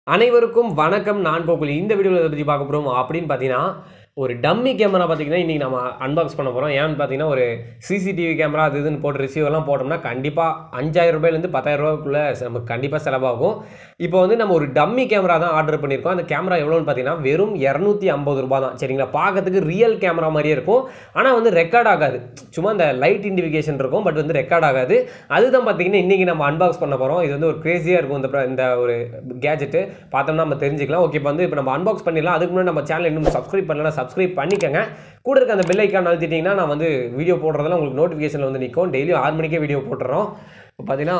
அனைவருக்கும் வணக்கம் நான் போக்குலி இந்த வீடியோவில் எதை பற்றி பார்க்க போகிறோம் அப்படின்னு பார்த்தீங்கன்னா ஒரு டம்மி கேமரா பார்த்தீங்கன்னா இன்றைக்கி நம்ம அன்பாக்ஸ் பண்ண போகிறோம் ஏன்னு பார்த்தீங்கன்னா ஒரு சிசிடிவி கேமரா அது இதுன்னு போட்டு ரிசீவர்லாம் போட்டோம்னா கண்டிப்பாக அஞ்சாயிரம் ரூபாயிலேருந்து பத்தாயிரம் ரூபாய்க்குள்ளே நமக்கு கண்டிப்பாக செலவாகும் இப்போ வந்து நம்ம ஒரு டம்மி கேமரா தான் ஆர்டர் பண்ணியிருக்கோம் அந்த கேமரா எவ்வளோன்னு பார்த்தீங்கன்னா வெறும் இரநூத்தி ஐம்பது ரூபா தான் சரிங்களா பார்க்கறதுக்கு ரியல் கேமரா மாதிரியே இருக்கும் ஆனால் வந்து ரெக்கார்ட் ஆகாது சும்மா அந்த லைட் இண்டிகேஷன் இருக்கும் பட் வந்து ரெக்கார்ட் ஆகாது அதுதான் பார்த்தீங்கன்னா இன்றைக்கி நம்ம அன்பாக்ஸ் பண்ண போகிறோம் இது வந்து ஒரு க்ரேஸியாக இருக்கும் இந்த pro- இந்த ஒரு கேஜெட்டு பார்த்தோம்னா நம்ம தெரிஞ்சுக்கலாம் ஓகே இப்போ வந்து இப்போ நம்ம அன்பாக்ஸ் பண்ணிடலாம் அதுக்கு முன்னாடி நம்ம சேனல் இன்னும் சப்ஸ்கிரைப் பண்ணலாம் சப்ஸ்கிரைப் பண்ணிக்கங்க கூட இருக்க அந்த பெல் ஐக்கான் அழுத்திட்டிங்கன்னா நான் வந்து வீடியோ போடுறதெல்லாம் உங்களுக்கு நோட்டிஃபிகேஷனில் வந்து நிற்கும் டெய்லியும் ஆறு மணிக்கே வீடியோ போட்டுறோம் இப்போ பார்த்தீங்கன்னா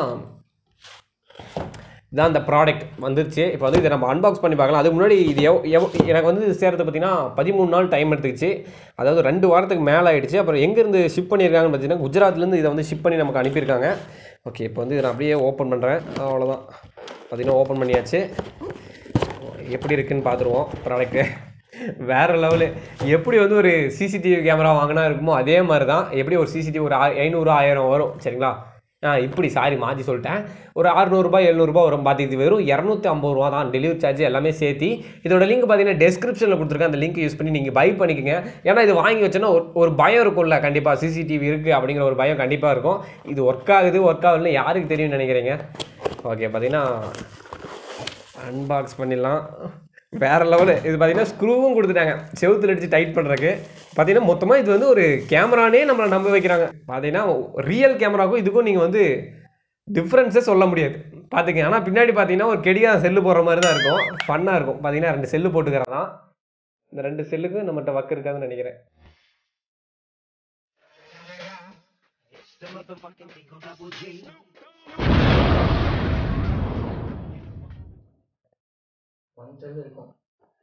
இதான் அந்த ப்ராடக்ட் வந்துருச்சு இப்போ வந்து இதை நம்ம அன்பாக்ஸ் பண்ணி பார்க்கலாம் அதுக்கு முன்னாடி இது எவ் எவ் எனக்கு வந்து இது சேர்றது பார்த்தீங்கன்னா பதிமூணு நாள் டைம் எடுத்துக்கிச்சு அதாவது ரெண்டு வாரத்துக்கு மேலே ஆயிடுச்சு அப்புறம் எங்கேருந்து ஷிப் பண்ணியிருக்காங்கன்னு பார்த்தீங்கன்னா குஜராத்லேருந்து இதை வந்து ஷிப் பண்ணி நமக்கு அனுப்பியிருக்காங்க ஓகே இப்போ வந்து இதை நான் அப்படியே ஓப்பன் பண்ணுறேன் அவ்வளோதான் பார்த்தீங்கன்னா ஓப்பன் பண்ணியாச்சு எப்படி இருக்குன்னு பார்த்துருவோம் ப்ராடக்ட்டு வேறு லெவலு எப்படி வந்து ஒரு சிசிடிவி கேமரா வாங்கினா இருக்குமோ அதே மாதிரி தான் எப்படி ஒரு சிசிடிவி ஒரு ஆ- ஐநூறு ஆயிரம் வரும் சரிங்களா ஆ இப்படி சாரி மாற்றி சொல்லிட்டேன் ஒரு அறுநூறுபா எழுநூறுபா வரும் பார்த்து இது வெறும் இரநூத்தி ஐம்பது ரூபா தான் டெலிவரி சார்ஜ் எல்லாமே சேர்த்து இதோட லிங்க் பார்த்தீங்கன்னா டெஸ்கிரிப்ஷனில் கொடுத்துருக்கேன் அந்த லிங்க் யூஸ் பண்ணி நீங்கள் பை பண்ணிக்கோங்க ஏன்னா இது வாங்கி வச்சோன்னா ஒரு ஒரு பயம் இருக்கும்ல கண்டிப்பாக சிசிடிவி இருக்குது அப்படிங்கிற ஒரு பயம் கண்டிப்பாக இருக்கும் இது ஒர்க் ஆகுது ஒர்க் ஆகுதுன்னு யாருக்கு தெரியும்னு நினைக்கிறீங்க ஓகே பார்த்தீங்கன்னா அன்பாக்ஸ் பண்ணிடலாம் வேறு லெவலு இது பார்த்தீங்கன்னா ஸ்க்ரூவும் கொடுத்துட்டாங்க செவுத்துல அடித்து டைட் பண்ணுறதுக்கு பார்த்தீங்கன்னா மொத்தமாக இது வந்து ஒரு கேமரானே நம்மளை நம்ப வைக்கிறாங்க பார்த்தீங்கன்னா ரியல் கேமராவுக்கும் இதுக்கும் நீங்கள் வந்து டிஃப்ரென்ஸே சொல்ல முடியாது பார்த்துக்கங்க ஆனால் பின்னாடி பார்த்தீங்கன்னா ஒரு கெடியாக செல்லு போடுற மாதிரி தான் இருக்கும் ஃபன்னாக இருக்கும் பார்த்தீங்கன்னா ரெண்டு செல்லு போட்டுக்கிறதான் இந்த ரெண்டு செல்லுக்கு நம்மகிட்ட வக்கு இருக்காதுன்னு நினைக்கிறேன் கொஞ்சம் இருக்கும்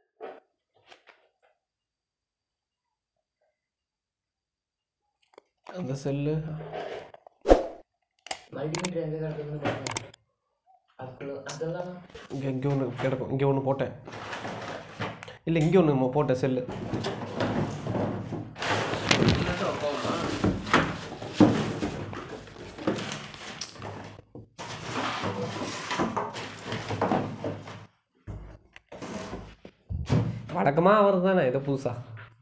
அந்த செல்லு மல்டிமீட்டர் எங்க கிடக்குதுன்னு பாருங்க அதுக்குள்ள அதெல்லாம் இங்கே இங்கே ஒன்று கிடக்கும் இங்கே ஒன்று போட்டேன் இல்லை இங்கே ஒன்று போட்டேன் செல்லு வழக்கமாக அவர் தானே ஏதோ புதுசா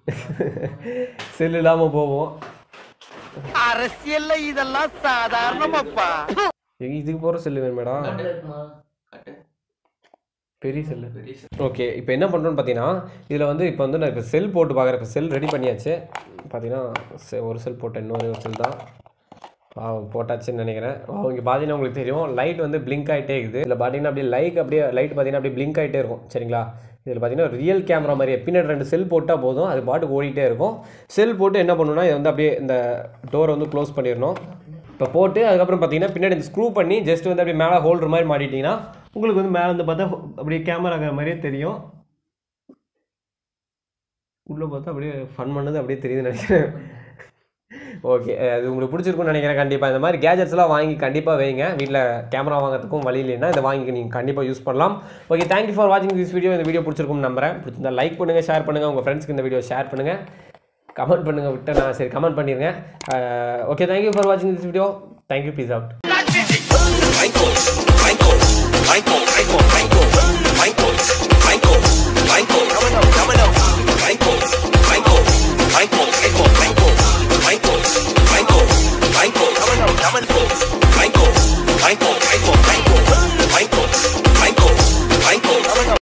செல் இல்லாமல் போவோம் அரசியல்ல இதெல்லாம் சாதாரணமாப்பா எங்க இதுக்கு போகிற செல்லு வேணுமேடா கட்டில் இருக்குமா கட்டு பெரிய செல்லு ஓகே இப்போ என்ன பண்ணுறோன்னு பார்த்தீங்கன்னா இதில் வந்து இப்போ வந்து நான் இப்போ செல் போட்டு பார்க்குறேன் இப்போ செல் ரெடி பண்ணியாச்சு பார்த்தீங்கன்னா செ- ஒரு செல் போட்டேன் இன்னொரு ஒரு செல் தான் ஆ போட்டாச்சுன்னு நினைக்கிறேன் இங்கே பார்த்தீங்கன்னா உங்களுக்கு தெரியும் லைட் வந்து பிளிங்க் ஆகிட்டே இருக்குது இதில் பார்த்தீங்கன்னா அப்படியே லைக் அப்படியே லைட் பார்த்தீங்கன்னா அப்படியே பிளிங்க் ஆகிட்டே இருக்கும் சரிங்களா இதில் பார்த்தீங்கன்னா ரியல் கேமரா மாதிரியே பின்னாடி ரெண்டு செல் போட்டால் போதும் அது பாட்டுக்கு ஓடிட்டே இருக்கும் செல் போட்டு என்ன பண்ணணும்னா இதை வந்து அப்படியே இந்த டோரை வந்து க்ளோஸ் பண்ணிடணும் இப்போ போட்டு அதுக்கப்புறம் பார்த்தீங்கன்னா பின்னாடி இந்த ஸ்க்ரூ பண்ணி ஜஸ்ட் வந்து அப்படியே மேலே ஹோல்டர் மாதிரி மாட்டிட்டீங்கன்னா உங்களுக்கு வந்து மேலே வந்து பார்த்தா அப்படியே கேமரா மாதிரியே தெரியும் உள்ளே பார்த்தா அப்படியே ஃபன் பண்ணது அப்படியே தெரியுதுன்னு நினைக்கிறேன் ஓகே அது உங்களுக்கு பிடிச்சிருக்கும்னு நினைக்கிறேன் கண்டிப்பாக இந்த மாதிரி கேஜெட்ஸ்லாம் வாங்கி கண்டிப்பாக வைங்க வீட்டில் கேமரா வாங்குறதுக்கும் வழி இல்லைன்னா இதை வாங்கி நீங்கள் கண்டிப்பாக யூஸ் பண்ணலாம் ஓகே தேங்க்யூ ஃபார் வாட்சிங் திஸ் வீடியோ இந்த வீடியோ பிடிச்சிருக்கும்னு நம்புறேன் பிடிச்சிருந்தா லைக் பண்ணுங்கள் ஷேர் பண்ணுங்கள் உங்கள் ஃப்ரெண்ட்ஸ்க்கு இந்த வீடியோ ஷேர் பண்ணுங்கள் கமெண்ட் பண்ணுங்கள் விட்டு நான் சரி கமெண்ட் பண்ணிடுங்க ஓகே தேங்க்யூ ஃபார் வாட்சிங் this video thank you peace out Michael, Michael, Michael, Michael, Michael.